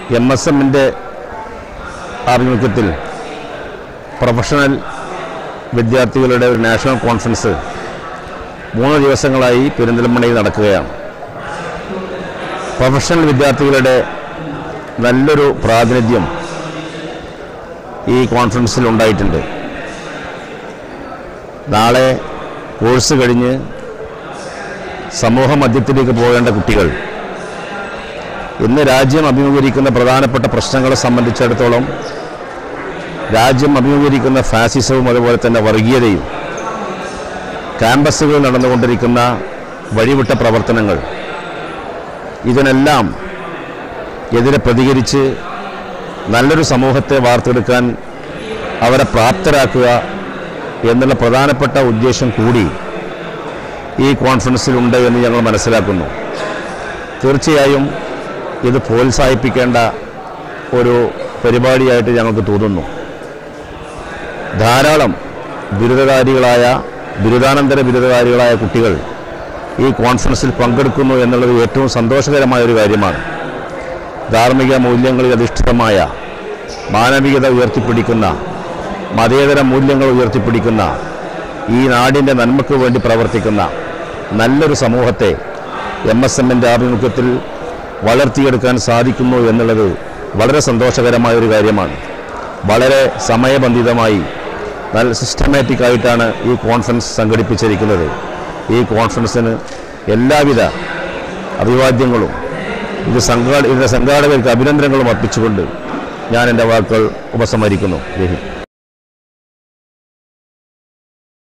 M S എമ്മിൻ്റെ ആഭിമുഖ്യത്തിൽ professional വിദ്യാർത്ഥികളുടെ ഒരു നാഷണൽ കോൺഫറൻസ് മൂന്ന് ദിവസങ്ങളായി പെരിന്തൽമണ്ണയിൽ നടക്കുകയാണ് പ്രൊഫഷണൽ വിദ്യാർത്ഥികളുടെ നല്ലൊരു പ്രാതിനിധ്യം ഈ കോൺഫറൻസിൽ ഉണ്ടായിട്ടുണ്ട് നാളെ കോഴ്സ് കഴിഞ്ഞ് സമൂഹ മധ്യത്തിലേക്ക് പോകേണ്ട കുട്ടികൾ ഇന്ന് രാജ്യം അഭിമുഖീകരിക്കുന്ന പ്രധാനപ്പെട്ട പ്രശ്നങ്ങളെ സംബന്ധിച്ചിടത്തോളം രാജ്യം അഭിമുഖീകരിക്കുന്ന ഫാസിസവും അതുപോലെ തന്നെ വർഗീയതയും ക്യാമ്പസുകളിൽ നടന്നുകൊണ്ടിരിക്കുന്ന വഴിവിട്ട പ്രവർത്തനങ്ങൾ ഇതിനെല്ലാം എതിരെ പ്രതികരിച്ച് നല്ലൊരു സമൂഹത്തെ വാർത്തെടുക്കാൻ അവരെ പ്രാപ്തരാക്കുക എന്നുള്ള പ്രധാനപ്പെട്ട ഉദ്ദേശം കൂടി ഈ കോൺഫറൻസിലുണ്ട് എന്ന് ഞങ്ങൾ മനസ്സിലാക്കുന്നു തീർച്ചയായും ഇത് പ്രോത്സാഹിപ്പിക്കേണ്ട ഒരു പരിപാടിയായിട്ട് ഞങ്ങൾക്ക് തോന്നുന്നു ധാരാളം ബിരുദധാരികളായ ബിരുദാനന്തര ബിരുദധാരികളായ കുട്ടികൾ ഈ കോൺഫറൻസിൽ പങ്കെടുക്കുന്നു എന്നുള്ളത് ഏറ്റവും സന്തോഷകരമായ ഒരു കാര്യമാണ് ധാർമ്മിക മൂല്യങ്ങളിൽ അധിഷ്ഠിതമായ മാനവികത ഉയർത്തിപ്പിടിക്കുന്ന മതേതര മൂല്യങ്ങൾ ഉയർത്തിപ്പിടിക്കുന്ന ഈ നാടിൻ്റെ നന്മയ്ക്ക് വേണ്ടി പ്രവർത്തിക്കുന്ന നല്ലൊരു സമൂഹത്തെ എം എസ് എമ്മിൻ്റെ ആഭിമുഖ്യത്തിൽ വളർത്തിയെടുക്കാൻ സാധിക്കുന്നു എന്നുള്ളത് വളരെ സന്തോഷകരമായ ഒരു കാര്യമാണ് വളരെ സമയബന്ധിതമായി നല്ല സിസ്റ്റമാറ്റിക് ആയിട്ടാണ് ഈ കോൺഫറൻസ് സംഘടിപ്പിച്ചിരിക്കുന്നത് ഈ കോൺഫറൻസിന് എല്ലാവിധ അഭിവാദ്യങ്ങളും ഇത് സംഘാട ഇതിൻ്റെ സംഘാടകർക്ക് അഭിനന്ദനങ്ങളും അർപ്പിച്ചുകൊണ്ട് ഞാൻ എൻ്റെ വാക്കുകൾ ഉപസംഹരിക്കുന്നു ജയ് ഹിന്ദ്